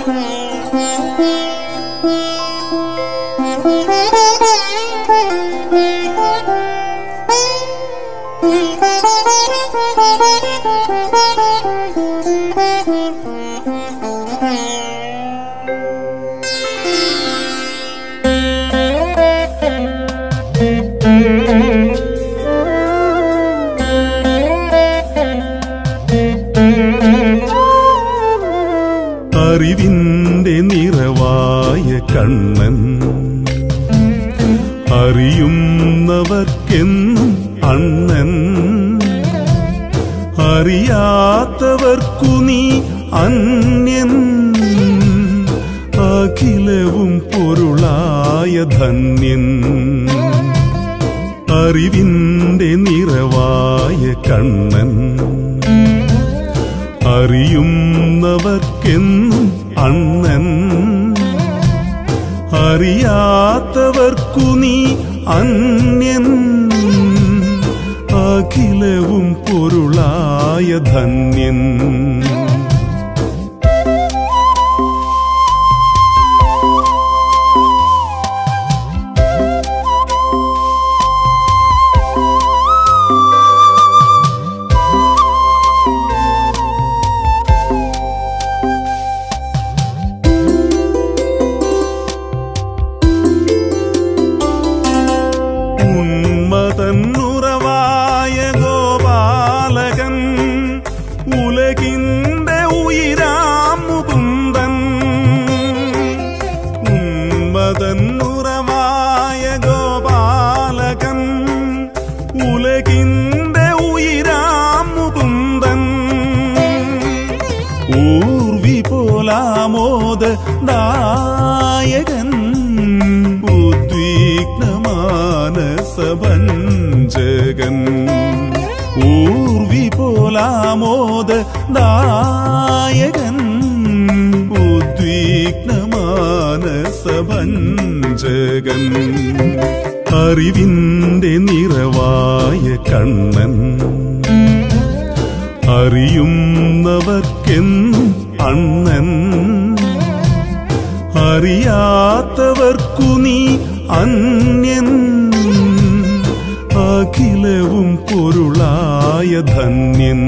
അറിവിന്റെ നിറവായ കണ്ണൻ അറിയുന്നവർക്കെന്നും അണ്ണൻ അറിയാത്തവർക്കു നീ അന്യൻ അഖിലവും പൊരുളായ ധന്യൻ അറിവിന്റെ നിറവായ കണ്ണൻ അറിയുന്നവർക്കെന്നും അണ്ണൻ അറിയാത്തവർക്കു നീ അന്യൻ അഖിലവും പൊരുളായ ധന്യൻ ഉന്മതന്നുറവായ ഗോപാലകൻ ഉലകിന്റെ ഉയിരാം മുകുന്ദൻ ഉന്മതന്നുറവായ ഗോപാലകൻ ഉലകിന്റെ ഉയിരാം മുകുന്ദൻ ഊർവി പോലാമോദ ദായകൻ ഉദ്വിഗ്നമാനസഭഞ്ജകൻ ഊർവി പോലാമോദ ദായകൻ ഉദ്വിഗ്നമാനസഭഞ്ജകൻ അറിവിന്റെ നിറവായ കണ്ണൻ അറിയുന്നവർക്കെന്നും അണ്ണൻ അറിയാത്തവർക്കു നീ അന്യൻ അഖിലവും പൊരുളായ ധന്യൻ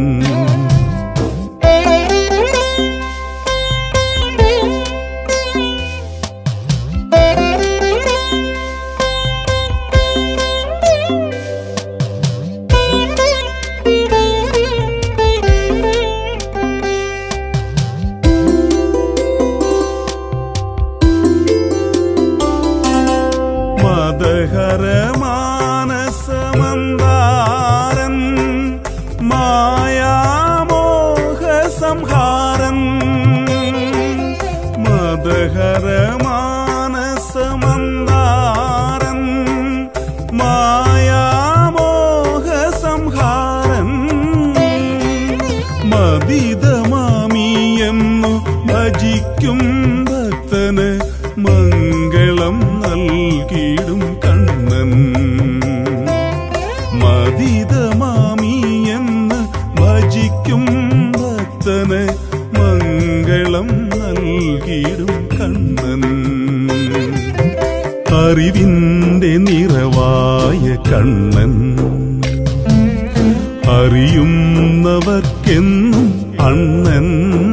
മദഹരമാനസമന്ദാരൻ മായാമോഹ സംഹാരൻ മദഹരമാനസമന്ദാരൻ മായാമോഹ സംഹാരൻ മദിതമാമിയെന്നു ഭജിക്കും ഭക്തന് മംഗളം നൽകിയിടും കണ്ണൻ മദിതമാമിയെന്ന് ഭജിക്കും ഭക്തന് മംഗളം നൽകിയിടും കണ്ണൻ അറിവിന്റെ നിറവായ കണ്ണൻ അറിയുന്നവർക്കെന്നും അണ്ണൻ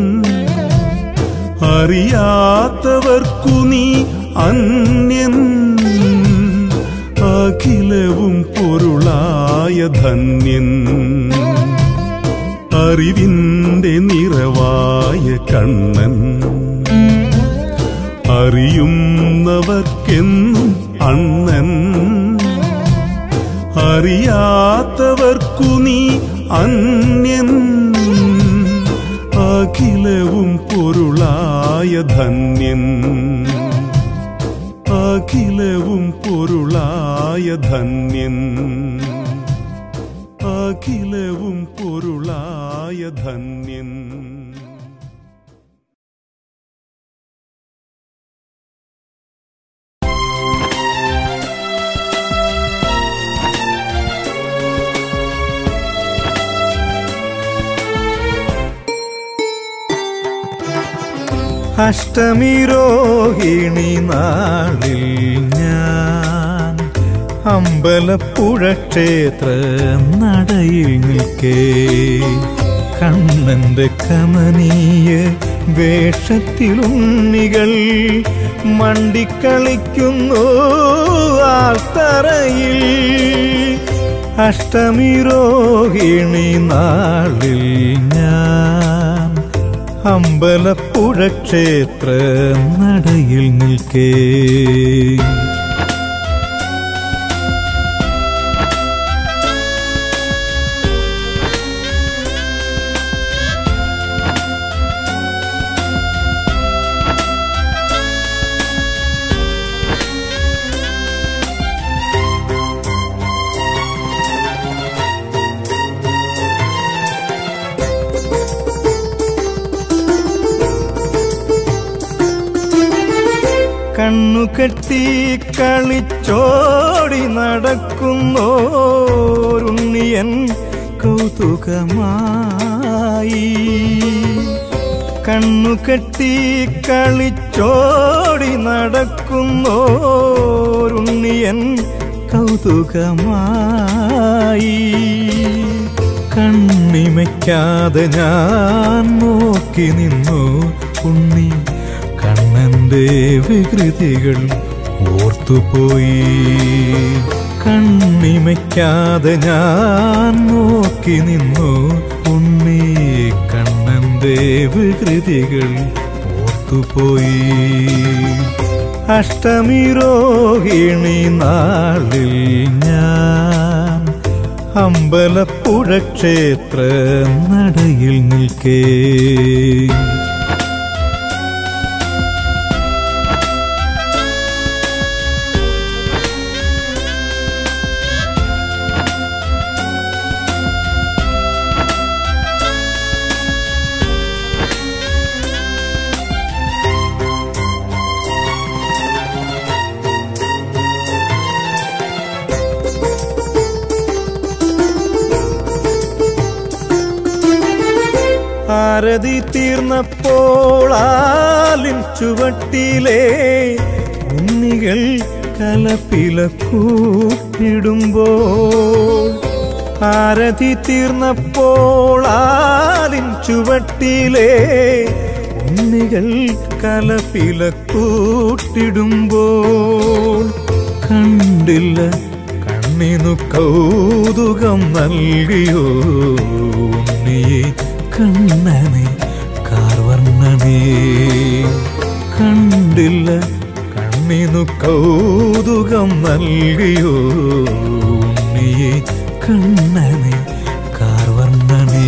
അറിയാത്തവർക്കു നീ അന്യൻ അഖിലവും പൊരുളായ ധന്യൻ അറിവിന്റെ നിറവായ കണ്ണൻ അറിയുന്നവർക്കെന്നും അണ്ണൻ അറിയാത്തവർക്കു നീ അന്യൻ അഖിലവും പൊരുളായ ധന്യൻ അഖിലവും പൊരുളായ ധന്യൻ അഖിലവും പൊരുളായ ധന്യൻ അഷ്ടമി രോഹിണി നാളിൽ ഞാൻ അമ്പലപ്പുഴ ക്ഷേത്ര നടയിൽ നിൽക്കേ കണ്ണന്റെ കമനീയ വേഷത്തിലുണ്ണികൾ മണ്ടിക്കളിക്കുന്നു ആൽത്തറയിൽ അഷ്ടമി രോഹിണി നാളിൽ ഞാൻ അമ്പലപ്പുഴ ക്ഷേത്ര നടയിൽ നിൽക്കേ കണ്ണുകെട്ടി കളിച്ചോടി നടക്കുന്നോരുണ്ണിയൻ കൗതുകമായി കണ്ണുകെട്ടി കളിച്ചോടി നടക്കുന്നോരുണ്ണിയൻ കൗതുകമായി കണ്ണിമയ്ക്കാതെ ഞാൻ നോക്കി നിന്നു ഉണ്ണി കണ്ണന്റെ വികൃതികൾ ഓർത്തുപോയി കണ്ണിമയ്ക്കാതെ ഞാൻ നോക്കി നിന്നു ഉണ്ണി കണ്ണന്റെ വികൃതികൾ ഓർത്തുപോയി അഷ്ടമി രോഹിണി നാളിൽ ഞാൻ അമ്പലപ്പുഴ ക്ഷേത്ര നടയിൽ നിൽക്കേ ആരതി തീർന്നപ്പോൾ ആലിൻ ചുവട്ടിലെ ഉണ്ണികൾ കലപ്പില കൂട്ടിടുമ്പോൾ ആരതി തീർന്നപ്പോൾ ആലിൻ ചുവട്ടിലെ ഉണ്ണികൾ കലപ്പില കൂട്ടിടുമ്പോൾ കണ്ടില്ല കണ്ണിനു കൗതുകം നൽകിയോ ഉണ്ണിയെ കണ്ണനെ കാർവർണ്ണനേ കണ്ടില്ല കണ്ണിനു കൗതുകം നൽകിയോ ഉണ്ണിയെ കണ്ണനെ കാർവർണ്ണനേ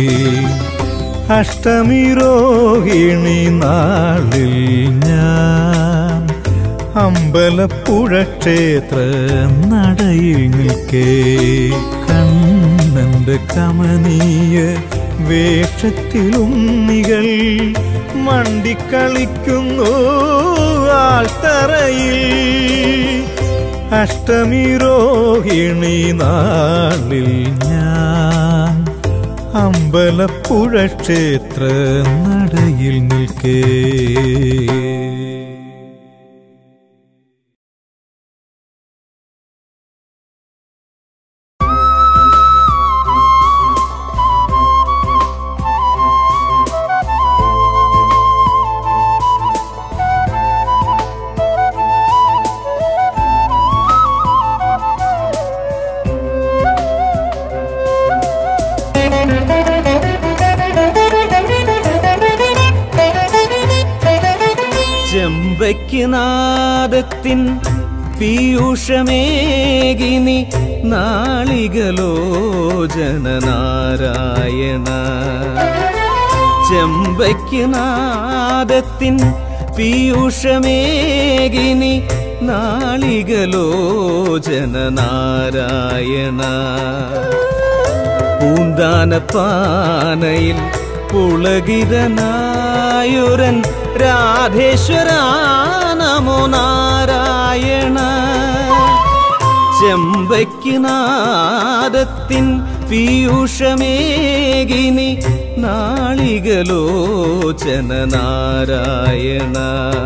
അഷ്ടമി രോഹിണി നാളിൽ ഞാൻ അമ്പലപ്പുഴ ക്ഷേത്ര നടയിൽ നിൽക്കേ കണ്ണന്റെ കമനീയ വേഷത്തിലുണ്ണികൾ മണ്ടിക്കളിക്കുന്നു ആൾത്തറയിൽ അഷ്ടമി രോഹിണി നാളിൽ ഞാൻ അമ്പലപ്പുഴ ക്ഷേത്ര നടയിൽ നിൽക്കേ ചെമ്പയ്ക്ക് നാദത്തിൻ പീയൂഷമേകിനി നാളികലോചന നാരായണ ചെമ്പയ്ക്ക് നാദത്തിൻ പീയൂഷമേകിനി നാളികലോചന നാരായണ പൂന്താനപ്പാനയിൽ പുളകിതനായൊരൻ രാധേശ്വര നമോ നാരായണ ചെമ്പയ്ക്ക് നാദത്തിൻ പീയൂഷമേകിനി നാളികലോചന നാരായണ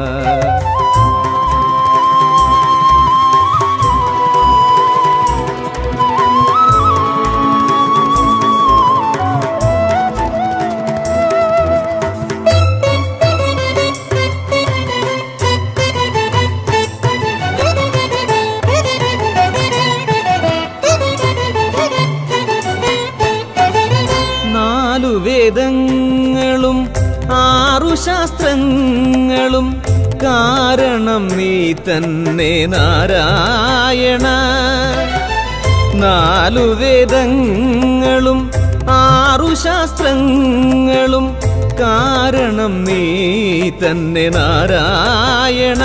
നാലു വേദങ്ങളും ആറു ശാസ്ത്രങ്ങളും കാരണം നീ തന്നെ നാരായണ നാലു വേദങ്ങളും ആറു ശാസ്ത്രങ്ങളും കാരണം നീ തന്നെ നാരായണ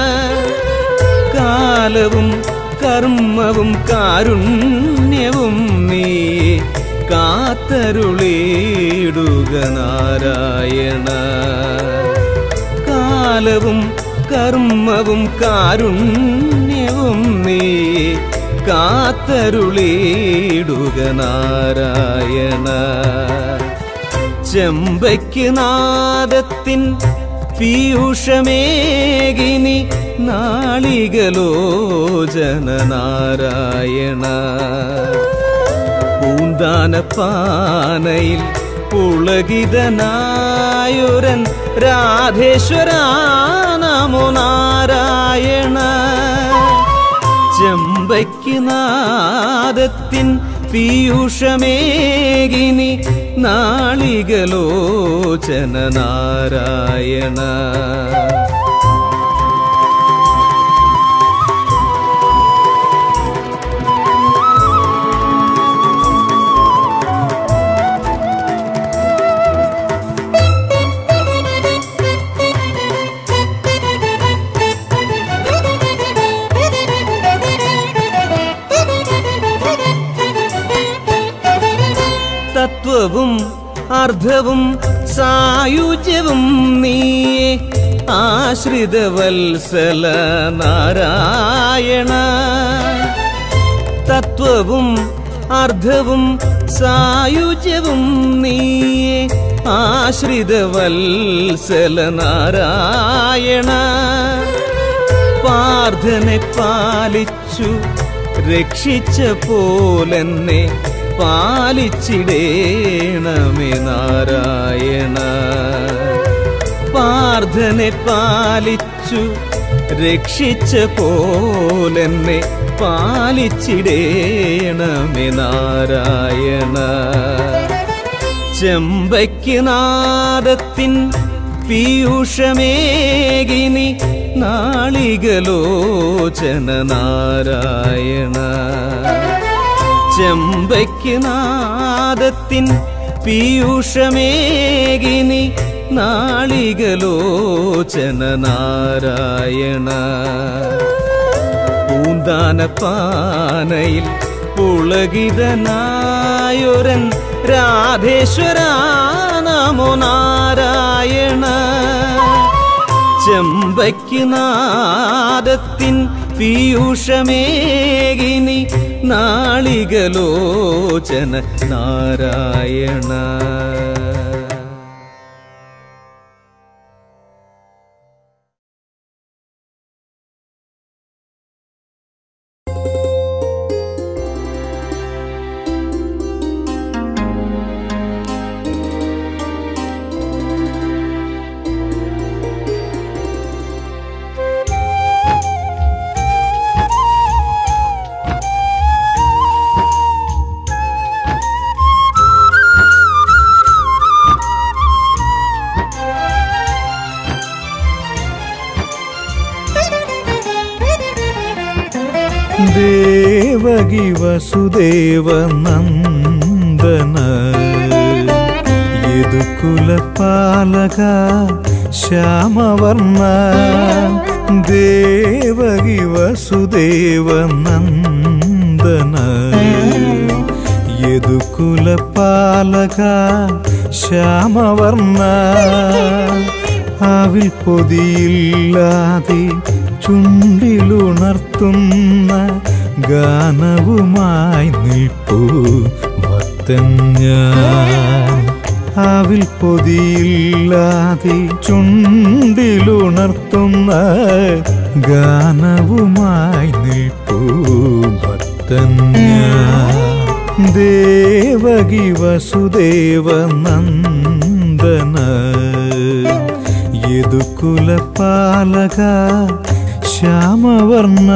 കാലവും കർമ്മവും കാരുണ്യവും നീ കാത്തരുളിയിടുക നാരായണ കാലവും കർമ്മവും കാരുണ്യവും നീ കാത്തരുളിയിടുക നാരായണ ചെമ്പയ്ക്ക് നാദത്തിൻ പീയൂഷമേകിനി നാളികലോചന നാരായണ പൂന്താനപ്പാനയിൽ പുളകിതനായൊരൻ രാധേശ്വര നമോ നാരായണ ചെമ്പയ്ക്ക് നാദത്തിൻ പീയൂഷമേകിനി നാളികലോചന നാരായണ തത്വവും അർദ്ധവും സായുജ്യവും നീയെ ആശ്രിതവത്സല നാരായണ തത്വവും അർദ്ധവും സായുജ്യവും നീയെ ആശ്രിതവത്സല നാരായണ പാർത്ഥനെ പാലിച്ചു രക്ഷിച്ച പോലെന്നെ പാലിച്ചിടേണമേ നാരായണ പാർത്ഥനെ പാലിച്ചു രക്ഷിച്ച പോലെന്നെ പാലിച്ചിടേണമേ നാരായണ ചെമ്പയ്ക്ക് നാദത്തിൻ പീയൂഷമേകിനി നാളികലോചന നാരായണ ചെമ്പയ്ക്ക് നാദത്തിൻ പീയൂഷമേകിനി നാളികലോചന നാരായണ പൂന്താനപ്പാനയിൽ പുളകിതനായൊരൻ രാധേശ്വര നമോ നാരായണ ചെമ്പയ്ക്ക് നാദത്തിൻ പീയൂഷമേകിനി നാളികലോചന നാരായണ ദേവകി വസുദേവ നന്ദന യദുകുലപാലക ശ്യാമവർണ്ണ ദേവകി വസുദേവ നന്ദന യദുകുലപാലക ശ്യാമവർണ്ണ അവിൽ പൊതിയില്ലാതെ ചുണ്ടിലുണർത്തുന്ന ഗാനവുമായി നിൽപ്പൂ ഭക്തൻ ഞാൻ ആവിൽ പൊതിയില്ലാതെ ചുണ്ടിലുണർത്തുന്ന ഗാനവുമായി നിൽപ്പൂ ഭക്തൻ ഞാൻ. ദേവകി വസുദേവ നന്ദന യദുകുലപാലക ശ്യാമവർണ്ണ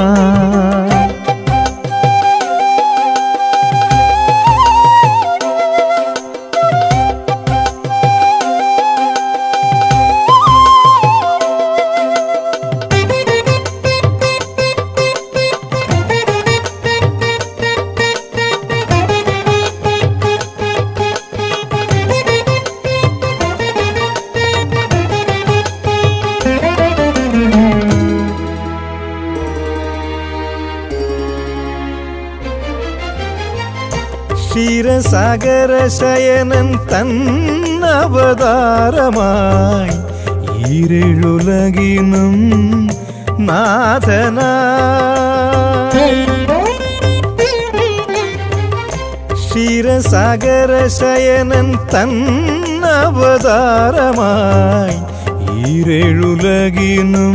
ക്ഷീരസാഗര ശയനൻ തന്നവതാരമായി ഈരഴുലകിനും നാഥനായി ക്ഷീരസാഗര ശയനൻ തന്നവതാരമായി ഈരഴുലകിനും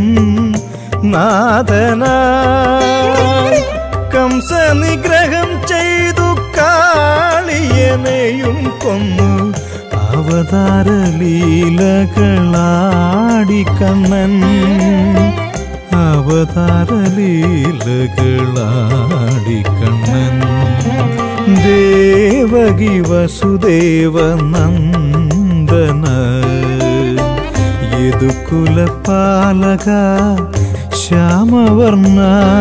നാഥനായി കംസ നിഗ്രഹം ചെയ്തു കാളിയനെയും കൊന്നു അവതാര ലീലകളാടി കണ്ണൻ അവതാര ലീലകളാടി കണ്ണൻ ദേവകി വസുദേവ നന്ദന യദുകുലപാലക ശ്യാമവർണ്ണ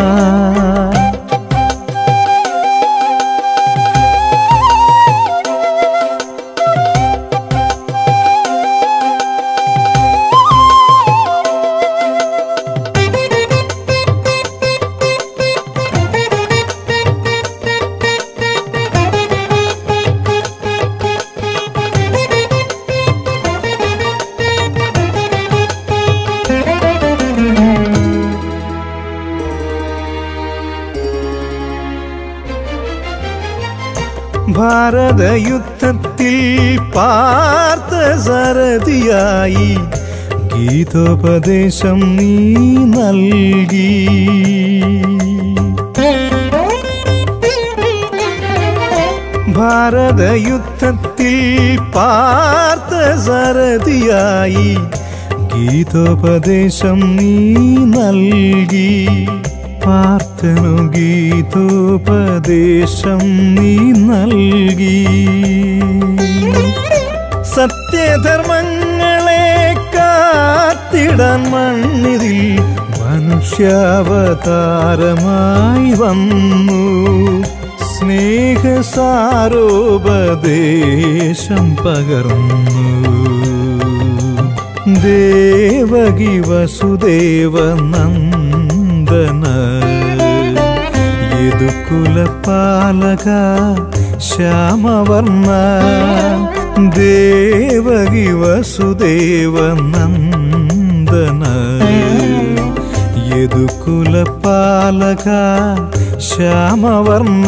ഭാരതയുദ്ധത്തിൽ പാർത്ത സരതിയായി ഗീതോപദേശം നീ നൽകി ഭാരതയുദ്ധത്തിൽ പാർത്ത സരതിയായി ഗീതോപദേശം നീ നൽകി പാർത്തനു ഗീതോപദേശം നീ നൽകി സത്യധർമ്മങ്ങളെ കാത്തിടാൻ മണ്ണിതിൽ മനുഷ്യാവതാരമായി വന്നു സ്നേഹസാരോപദേശം പകർന്നു ദേവകി വസുദേവ നന്ദന യദുകുലപാലക ശ്യാമവർണ്ണ ദേവകി വസുദേവ നന്ദന യദുകുലപാലക ശ്യാമവർണ്ണ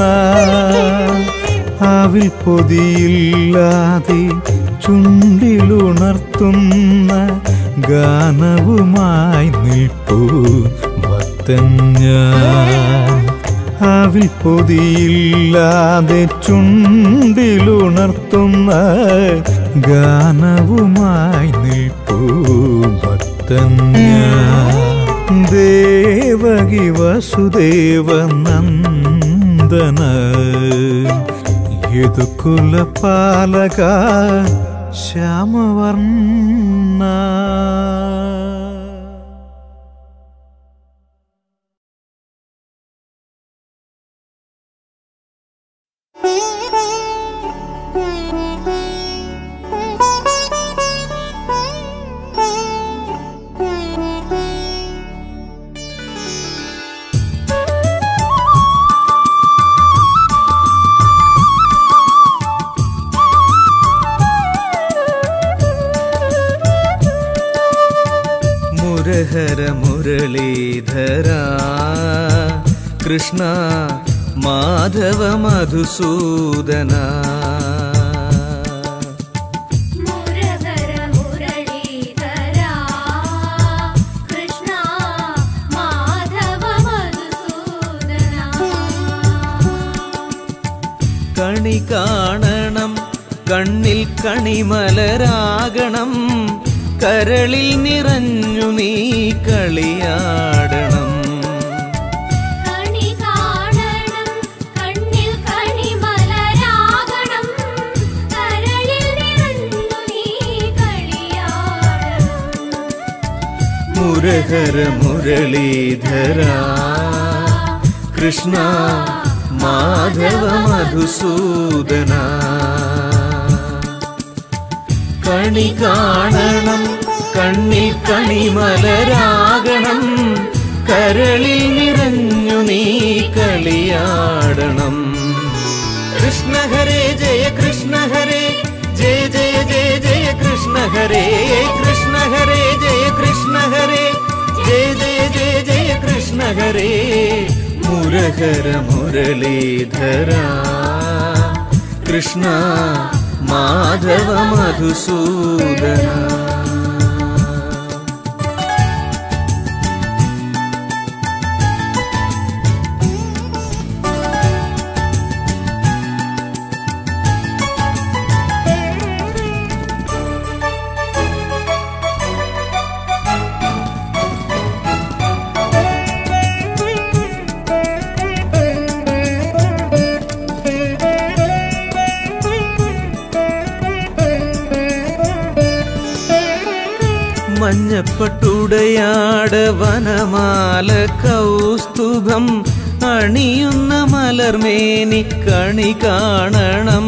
ആവിൽ പൊതിയില്ലാതെ ചുണ്ടിലുണർത്തുന്ന ഗാനവുമായി നിൽപ്പൂ ഭക്തൻ ഞാൻ ആവിൽ പൊതിയില്ലാതെ ചുണ്ടിലുണർത്തുന്ന ഗാനവുമായി നിൽപ്പൂ ഭക്തൻ ഞാൻ ദേവകി വസുദേവ നന്ദന യദുകുലപാലക ശ്യാമവർണ്ണ മുരഹര മുരളീധര കൃഷ്ണ മാധവ മധുസൂദന കണി കാണണം കണ്ണിൽ കണിമലരാകണം കരളിൽ നിറഞ്ഞു നീ കളിയാടണം കണി കാണണം കണ്ണിൽ കണിമലരാകണം കരളിൽ നിറഞ്ഞു നീ കളിയാടണം മുരഹര മുരളീധര കൃഷ്ണ മാധവ മധുസൂദന കണി കാണണം കണ്ണിൽ കണിമലരാകണം കരളിൽ നിറഞ്ഞു നീ കളിയാടണം കൃഷ്ണ ഹരേ ജയ കൃഷ്ണ ഹരേ ജയ ജയ ജയ ജയ കൃഷ്ണ ഹരേ കൃഷ്ണ ഹരേ ജയ കൃഷ്ണ ഹരേ ജയ ജയ ജയ ജയ കൃഷ്ണ ഹരേ മുരഹര മുരളീധര കൃഷ്ണ മാധവ മധുസൂദന മഞ്ഞപ്പട്ടുടയാട വനമാല കൗസ്തുഭം അണിയുന്ന മലർമേനി കണി കാണണം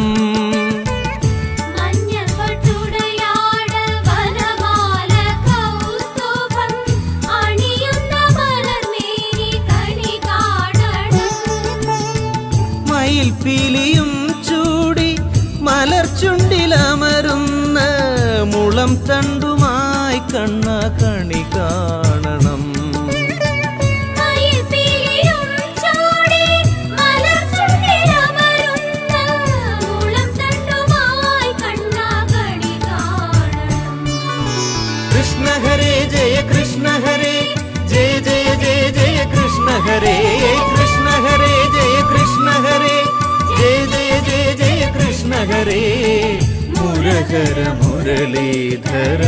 മഞ്ഞപ്പട്ടുടയാട് വനമാല കൗസ്തുഭം അണിയുന്ന മലർമേനി കണി കാണണം മയിൽ പീലിയും ചൂടി മലർച്ചുണ്ടിലമരുന്ന മുളം തണ്ടുമായി കണ്ണ കണി കാണണം മയിൽപ്പീലിയും ചൂടി മലർച്ചുണ്ടിലമരുന്ന മുളം തണ്ടുമായി കണ്ണാകണി കാണണം കൃഷ്ണ ഹരേ ജയ കൃഷ്ണ ഹരേ ജയ ജയ ജയ ജയ കൃഷ്ണ ഹരേ കൃഷ്ണ ഹരേ ജയ കൃഷ്ണ ഹരേ ജയ ജയ ജയ ജയ കൃഷ്ണ ഹരേ മുരഹര മുരളീധര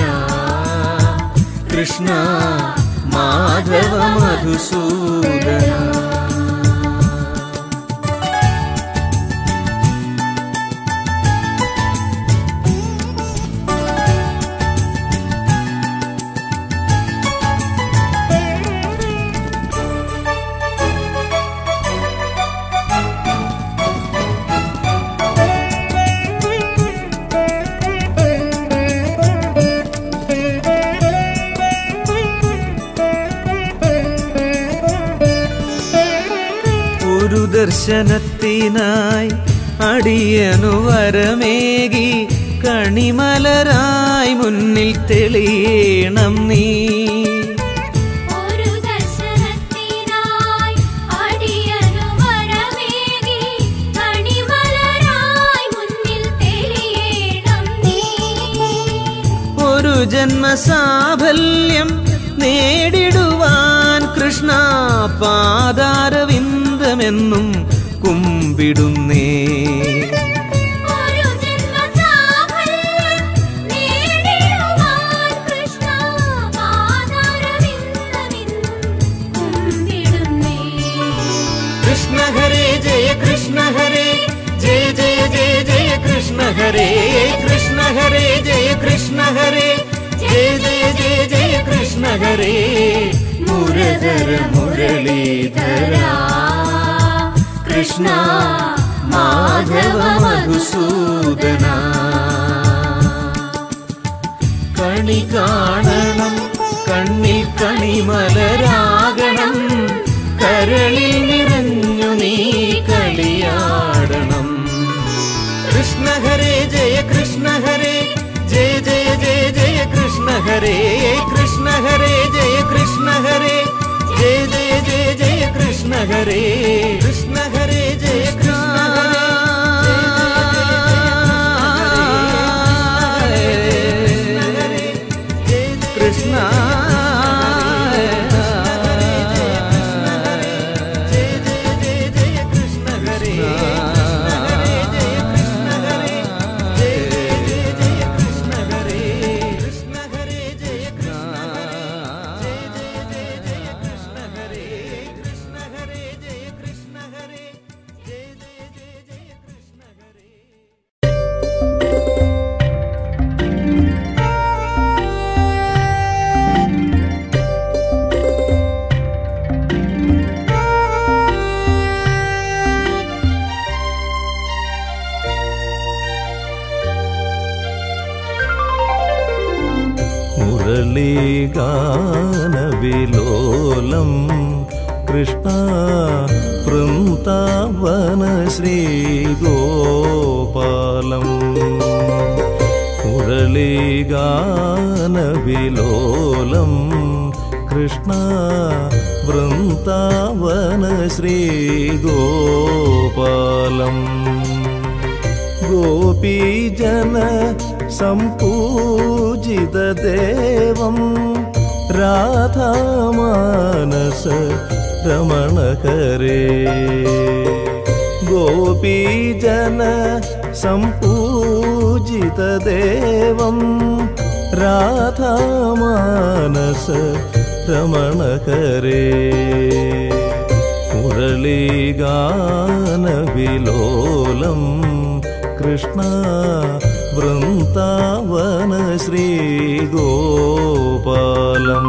കൃഷ്ണ മാധവ മധുസൂദന ഒരു ദർശനത്തിനായി അടിയനു വരമേകി കണിമലരായി മുന്നിൽ തെളിയണം നീ ഒരു ദർശനത്തിനായി അടിയനു വരമേകി കണിമലരായി മുന്നിൽ തെളിയണം നീ ഒരു ജന്മസാഫല്യം നേടിടുവാൻ കൃഷ്ണ പാതാരവിന്ദമെന്നും കുമ്പിടുന്നേ ഒരു ജന്മസാഫല്യം നേടിടുവാൻ കൃഷ്ണ പാദാരവിന്ദമെന്നും കുമ്പിടുന്നേ കൃഷ്ണ ഹരേ ജയ കൃഷ്ണ ഹരേ ജയ ജയ ജയ ജയ കൃഷ്ണ ഹരേ കൃഷ്ണ ഹരേ ജയ കൃഷ്ണ ഹരേ ജയ ജയ ജയ ജയ കൃഷ്ണ ഹരേ മുരധര മുരളീധര കൃഷ്ണ മാധവ മധുസൂദന കണി കാണണം കണ്ണിൽ കണിമലരാകണം കരളിൽ നിറഞ്ഞു നീ കളിയാടണം കൃഷ്ണ ഹരേ ജയ കൃഷ്ണ ഹരേ ജയ ജയ ജയ ജയ കൃഷ്ണ ഹരേ കൃഷ്ണ ഹരേ ജയ കൃഷ്ണ ഹരേ ജയ ജയ ജയ ജയ കൃഷ്ണ ഹരേ കൃഷ്ണ ഹരേ ജയ കൃഷ്ണ ഹരേ കൃഷ്ണ ജയ ജയ ജയ ജയ കൃഷ്ണ ഹരേ മുരളീഗാനവിലോലം കൃഷ്ണ വൃന്ദാവന ശ്രീഗോപാലം മുരളീഗാനവിലോലം കൃഷ്ണ വൃന്ദാവന ശ്രീഗോപാലം ഗോപീജന സംപൂജിതദേവം രാധാമാനസ രമണകരേ ഗോപീജന സംപൂജിതദേവം രാധാമാനസ രമണകരേ മുരളീഗാനവിലോലം കൃഷ്ണ വൃന്ദാവന ശ്രീഗോപാലം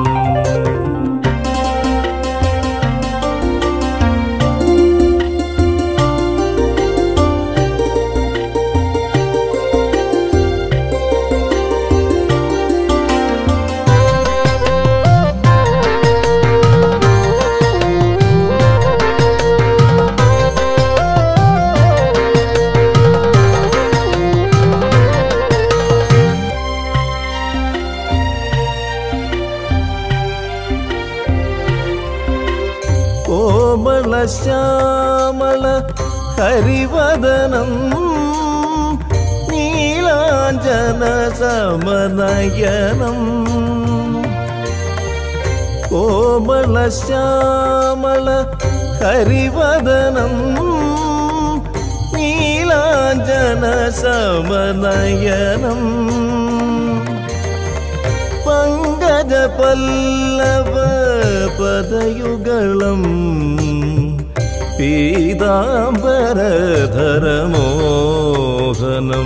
കോമള ശ്യാമള ഹരിവദനം നീലാഞ്ജന സമനയനം കോമള ശ്യാമള ഹരിവദനം നീലാഞ്ജന സമനയനം പങ്കജ പല്ലവ പദയുഗളം പീതാംബരധരമോഹനം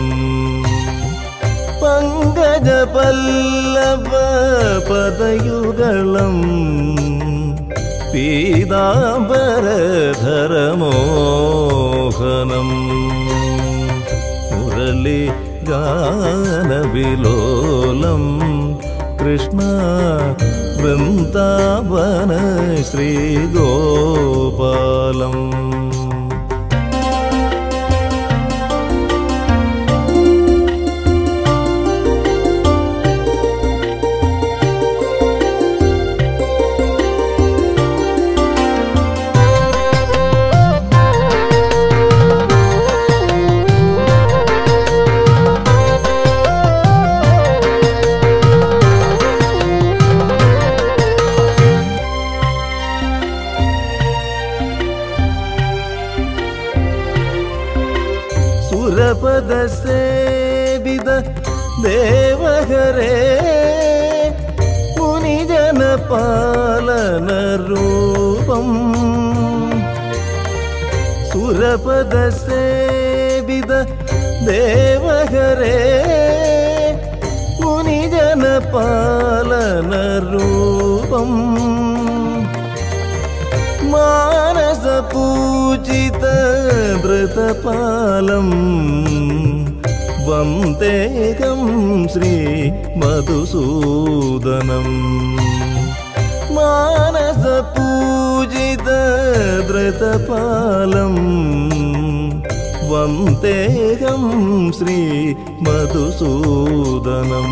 പങ്കജ പല്ലവ പദയുഗളം പീതാംബരധരമോഹനം മുരളി ഗാനവിലോലം കൃഷ്ണ വൃന്ദാവന ശ്രീഗോപാലം സുരപദ സേവിത ദേവഹരേ മുനിജന പാലന രൂപം സുരപദ സേവിത ദേവഹരേ മുനിജന പാലന രൂപം മാനസ പൂജിത ധൃതപാലം വന്ദേഹം ശ്രീ മധുസൂദനം മാനസ പൂജിത ധൃതപാലം വന്ദേഹം ശ്രീ മധുസൂദനം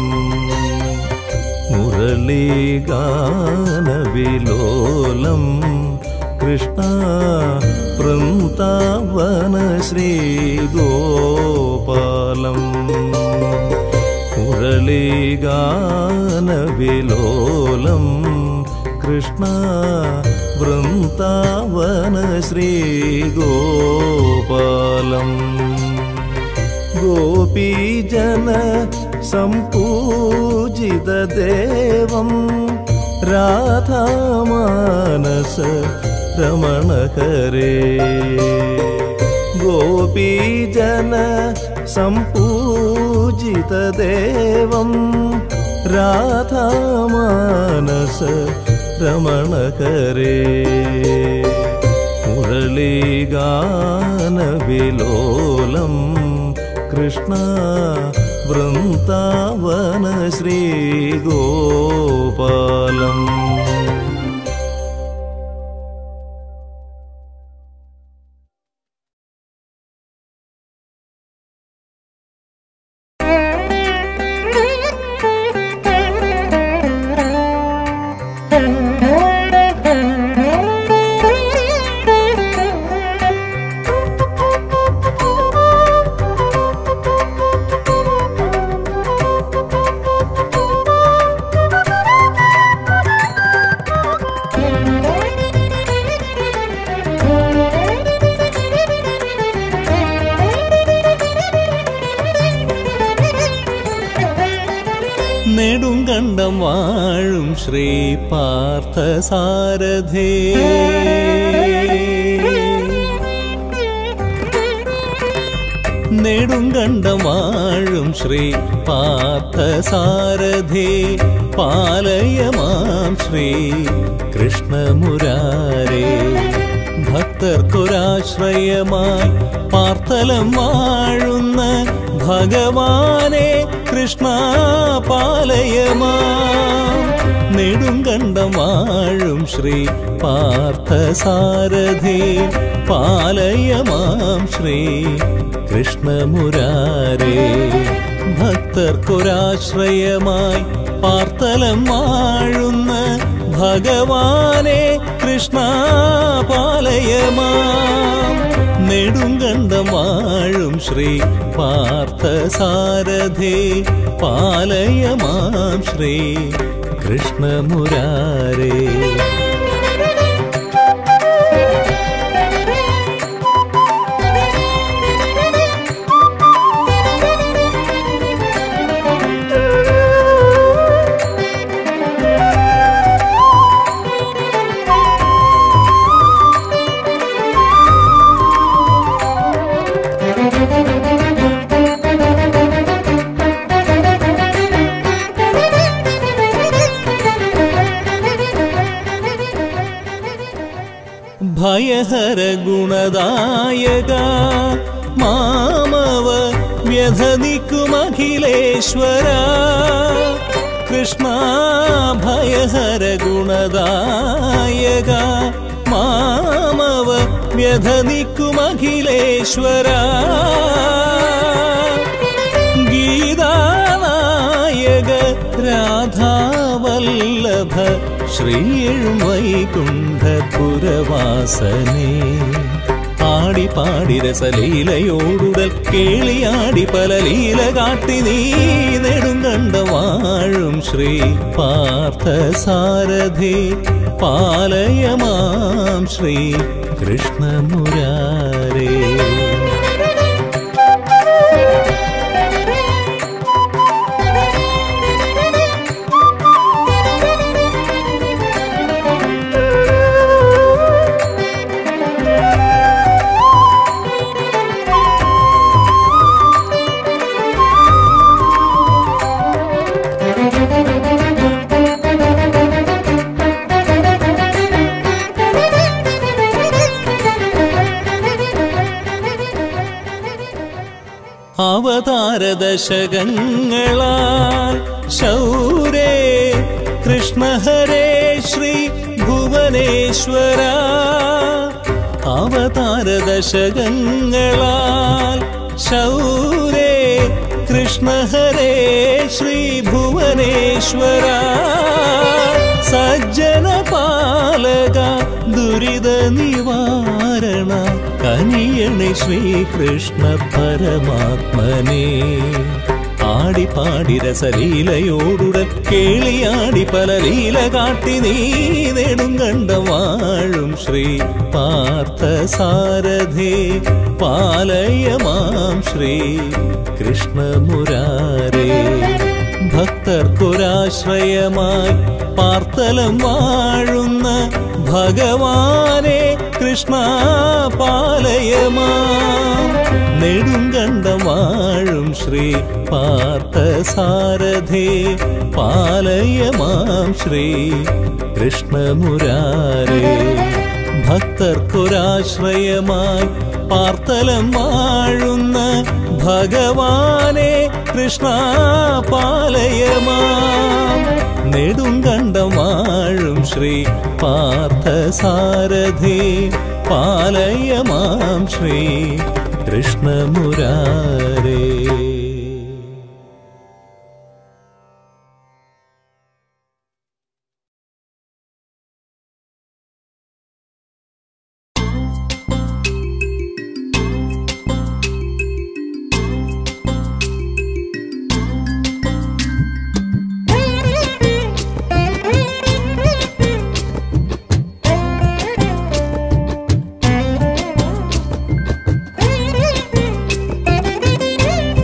മുരളീഗാനവിലോലം കൃഷ്ണ വൃന്ദാവന ശ്രീഗോപാലം മുരളീഗാനവിലോലം കൃഷ്ണ വൃന്ദാവന ശ്രീഗോപാലം ഗോപീജന സംപൂജിതദേവം രാധാമാനസ രമണകരേ ഗോപീജന സംപൂജിതദേവം രാധാമാനസ രമണകരേ മുരളീഗാനവിലോലം കൃഷ്ണ വൃന്ദാവന ശ്രീഗോപാലം നെടുങ്കണ്ടം വാഴും ശ്രീ പാർത്ഥസാരഥേ നെടുങ്കണ്ടം വാഴും ശ്രീ പാർത്ഥസാരഥേ പാലയമാം ശ്രീ കൃഷ്ണമുരാരേ ഭക്തർക്കൊരാശ്രയമായി പാർത്തലം വാഴുന്ന ഭഗവാനെ കൃഷ്ണ പാലയമാം നെടുങ്കണ്ടം വാഴും ശ്രീ പാർത്ഥസാരഥേ പാലയമാം ശ്രീ കൃഷ്ണമുരാരേ ഭക്തർക്കൊരാശ്രയമായി പാർത്തലം വാഴുന്ന ഭഗവാനെ കൃഷ്ണ പാലയമാം നെടുങ്കണ്ടം വാഴും ശ്രീ പാർത്ഥസാരഥേ പാലയമാം ശ്രീ കൃഷ്ണമുരാരേ ഭയഹര ഗുണദായക മാമവ വ്യഥനിക്കുമഖിലേശ്വര കൃഷ്ണ ഭയഹര ഗുണദായക മാമവ വ്യഥനിക്കുമഖിലേശ്വര ഗീതാനായക രാധാവല്ലഭ ശ്രീവൈകുണ്ഠപുരവാസനേ ആടി പാടി രസലീലയോടുടൽ കേളിയാടി പല ലീല കാട്ടി നീ നെടുങ്കണ്ട വാഴും ശ്രീ പാർത്ഥസാരഥി പാലയമാം ശ്രീ കൃഷ്ണമുരാരേ അവതാരദശകങ്ങളാൽ ശൗരേ കൃഷ്ണഹരേ ശ്രീ ഭുവനേശ്വര അവതാരദശകങ്ങളാൽ ശൗരേ കൃഷ്ണഹരേ ശ്രീ ഭുവനേശ്വര സജ്ജന പാലക ദുരിത നിവാരണ കനിയണി ശ്രീകൃഷ്ണ പരമാത്മനേ ആടി പാടി രസലീലയോടുടൻ കേളിയാടി പല ലീല കാട്ടി നീ നെടുങ്കണ്ട വാഴും ശ്രീ പാർത്ഥസാരഥേ പാലയമാം ശ്രീ കൃഷ്ണമുരാരേ ഭക്തർക്കൊരാശ്രയമായി പാർത്തലം വാഴുന്ന ഭഗവാനെ കൃഷ്ണ പാലയമാം നെടുങ്കണ്ടം വാഴും ശ്രീ പാർത്ഥസാരഥേ പാലയമാം ശ്രീ കൃഷ്ണമുരാരേ ഭക്തർക്കൊരാശ്രയമായി പാർത്തലം വാഴുന്ന ഭഗവാനെ കൃഷ്ണ പാലയമാം നെടുങ്കണ്ടം വാഴും ശ്രീ പാർത്ഥസാരഥി പാലയമാം ശ്രീ കൃഷ്ണമുരാരേ Thank you.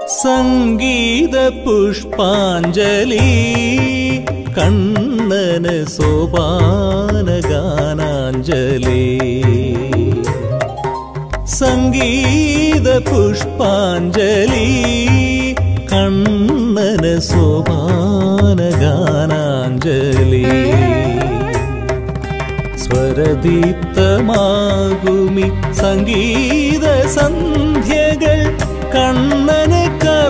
സംഗീത പുഷ്പാഞ്ജലി കണ്ണന് സോപാനഗാനാഞ്ജലി സംഗീത പുഷ്പാഞ്ജലി കണ്ണന് സോപാനഗാനാഞ്ജലി സ്വരദീപ്തമാകുമി സംഗീത സന്ധ്യകൾ കണ്ണന്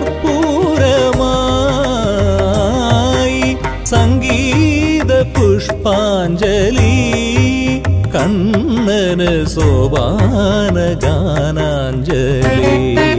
കർപ്പൂരമായി സംഗീത പുഷ്പാഞ്ജലി കണ്ണന് സോപാനഗാനാഞ്ജലി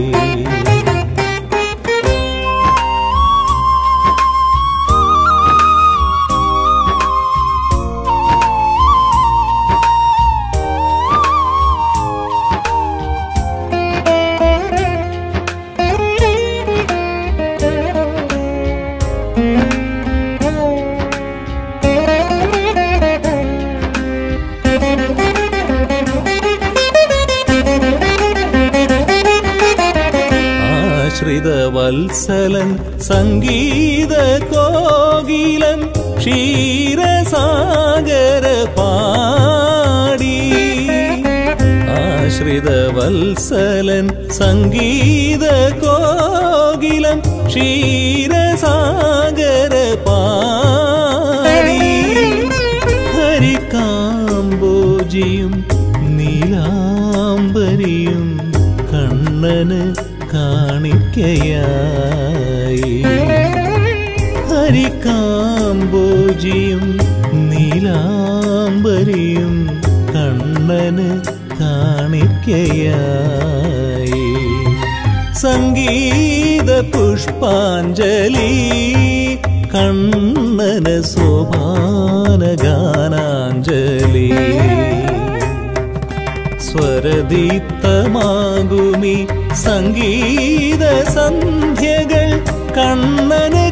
ആശ്രിതവത്സലൻ സംഗീത കോകിലൻ ക്ഷീരസാഗര പാടി ആശ്രിതവത്സലൻ സംഗീത കോകിലം ക്ഷീരസാഗര പാടി ഹരിക്കാമ്പോജിയും നീലാംബരിയും കണ്ണന് കാണിക്കയായി ഹരിക്കാമ്പോജിയും നീലാംബരിയും കണ്ണന് കാണിക്കയായി സംഗീത പുഷ്പാഞ്ജലി കണ്ണന് സോപാനഗാനാഞ്ജലി സ്വരദീപ്തമാകുമി സംഗീത സന്ധ്യകൾ കണ്ണന്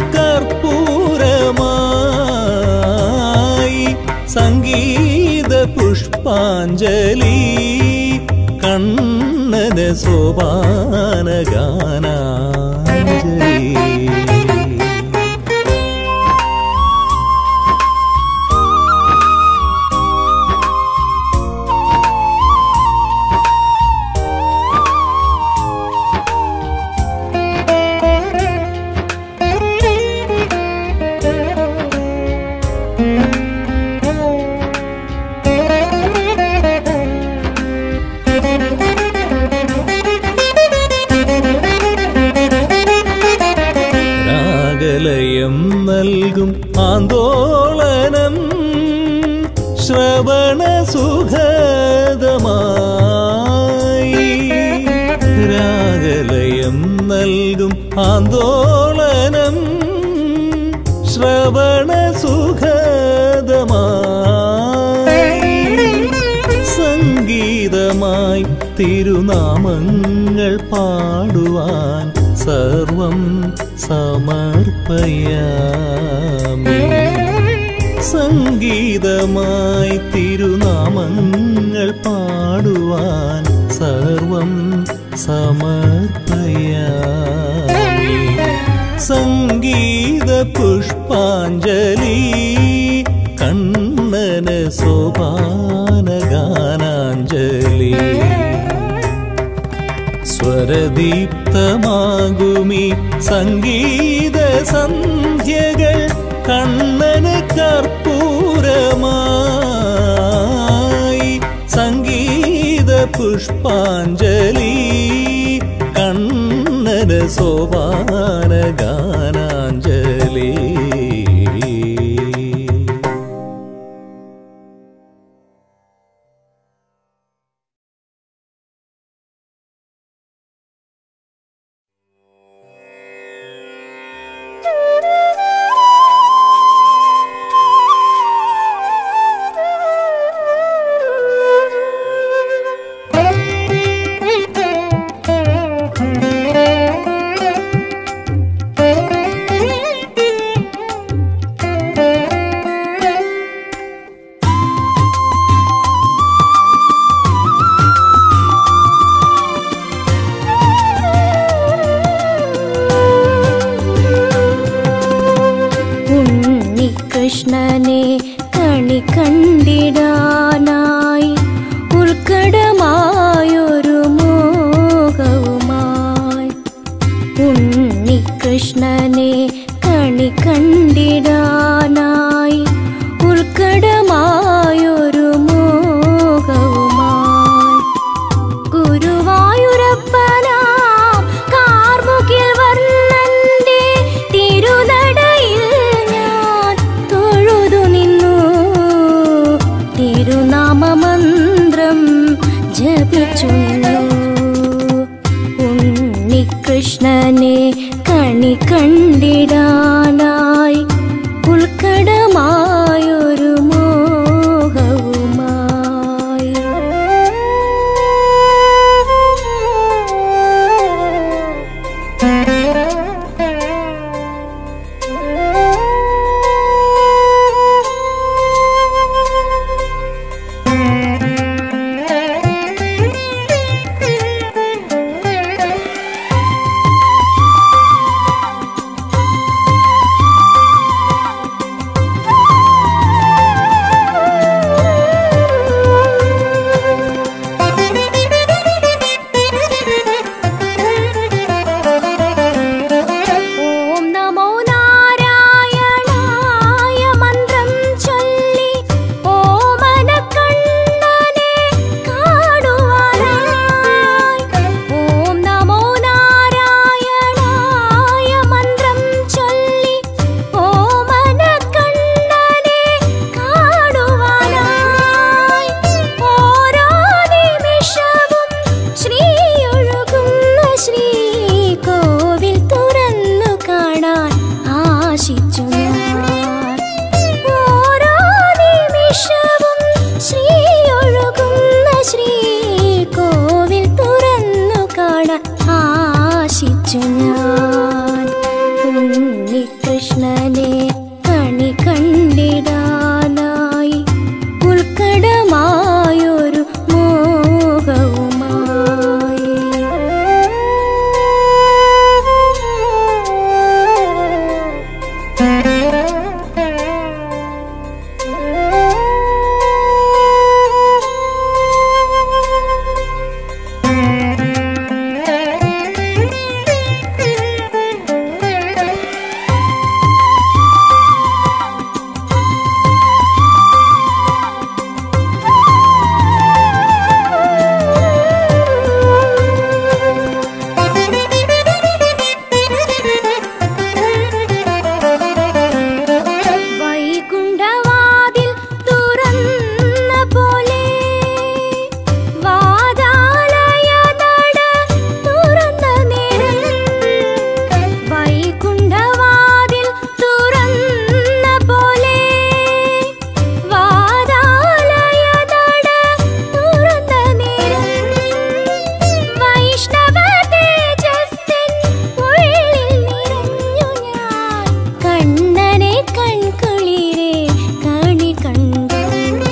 കർപ്പൂരമായി സംഗീത പുഷ്പാഞ്ജലി കണ്ണന് സോപാനഗാനാഞ്ജലി രാഗലയം നൽകും ആന്തോളനം ശ്രവണ സുഖദമായി രാഗലയം നൽകും ആന്തോളനം ശ്രവണ സുഖദമായി സംഗീതമായി തിരുനാമങ്ങൾ പാടുവാൻ സർവം സമർപ്പയാമി സംഗീതമായി തിരുനാമങ്ങൾ പാടുവാൻ സർവം സമർപ്പയാമി സംഗീത പുഷ്പാഞ്ജലി കണ്ണന് സോപാനഗാനാഞ്ജലി സ്വരദീപ്തമാകുമി സംഗീത സന്ധ്യകൾ കണ്ണന് കർപ്പൂരമായി സംഗീത പുഷ്പാഞ്ജലി കണ്ണന് സോപാനഗാനാഞ്ജലി Thank you. കണി കണ്ടിടാനായി ഉൾക്കടമായൊരു മോഹവുമായി ഉണ്ണികൃഷ്ണനെ കണി കണ്ടിടാനായി ഉൾക്കടമായൊരു മോഹവുമായി ഗുരുവായൂരപ്പനാം കാർമുകിൽ വർണ്ണന്റെ തിരുനടയിൽ ഞാൻ തൊഴുതു നിന്നു തിരുനാമമന്ത്രം ജപിച്ചു നിന്നു ഉണ്ണികൃഷ്ണനെ കണി കണ്ടിടാനായി ഉൾക്കടമായൊരു മോഹവുമായി ഓം നമോ നാരായണായ മന്ത്രം ചൊല്ലി ഓമനക്കണ്ണനെ കാണുവാനായി ഓം നമോ നാരായണായ മന്ത്രം ചൊല്ലി ഓമനക്കണ്ണനെ കാണുവാനായി ഓരോ നിമിഷവും ശ്രീയൊഴുകുന്ന ശ്രീകോവിൽ തുറന്നു കാണാൻ ആശിച്ചു ഞാൻ ഓരോ നിമിഷവും ശ്രീയൊഴുകുന്ന ശ്രീകോവിൽ തുറന്നു കാണാൻ ആശിച്ചു ഞാൻ ഉണ്ണികൃഷ്ണനെ കണി കണ്ടിടാനായി ഉൾക്കടമായൊരു മോഹവുമായി വൈകുണ്ഠവാതിൽ തുറന്ന പോലെ വാതാലയ നട തുറന്ന നേരം വൈകുണ്ഠവാതിൽ തുറന്ന പോലെ വാതാലയ നട തുറന്ന നേരം വൈഷ്ണവ തേജസ്സിൻ ഉള്ളിൽ നിറഞ്ഞു ഞാൻ കണ്ണനെ കൺകുളിരെ കണി കണ്ടു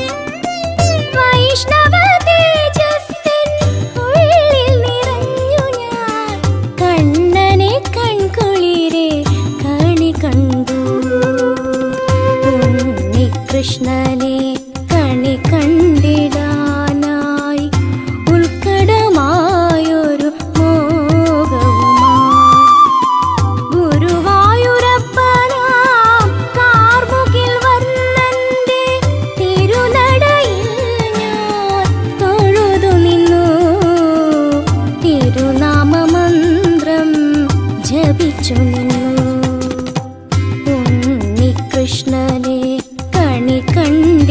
വൈഷ്ണവ തേജസ്സിൻ ഉള്ളിൽ നിറഞ്ഞു ഞാൻ കണ്ണനെ കൺകുളിരെ കണി കണ്ടു ഉണ്ണികൃഷ്ണനെ കണി കണ്ടിടാനായി ഉൾക്കടമായൊരു മോഹവുമായി ഗുരുവായൂരപ്പനാം കാർമുകിൽ വർണ്ണന്റെ തിരുനടയിൽ ഞാൻ തൊഴുതു നിന്നു തിരുനാമമന്ത്രം ജപിച്ചു നിന്നു ഉണ്ണികൃഷ്ണനെ കണി കണ്ടിടാനായി